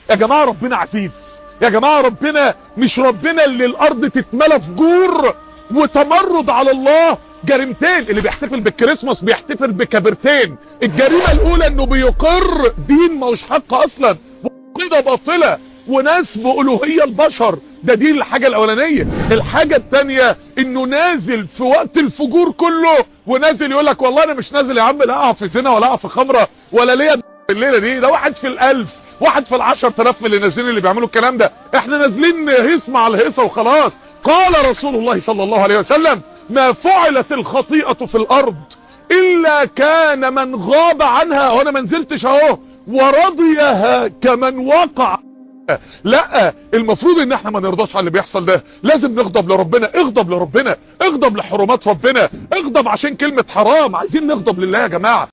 يا جماعة ربنا عزيز يا جماعة ربنا مش ربنا اللي الارض تتملى فجور وتمرد على الله جريمتين اللي بيحتفل بالكريسماس بيحتفل بكبرتين الجريمة الاولى انه بيقر دين مش حق اصلا وقيدة باطلة وناس بألوهية البشر ده دي الحاجة الاولانية الحاجة التانية انه نازل في وقت الفجور كله ونازل يقولك والله انا مش نازل يا عم لا اقع في زنا ولا اقع في خمرة ولا ليا الليلة دي ده واحد في الالف واحد في العشر تلاف من اللي نازلين اللي بيعملوا الكلام ده احنا نازلين هيص مع الهيصة وخلاص قال رسول الله صلى الله عليه وسلم ما فعلت الخطيئة في الارض الا كان من غاب عنها وانا ما نزلتش اهو ورضيها كمن وقع لا المفروض ان احنا ما نرضاش على اللي بيحصل ده لازم نغضب لربنا اغضب لربنا اغضب لحرمات ربنا اغضب عشان كلمة حرام عايزين نغضب لله يا جماعة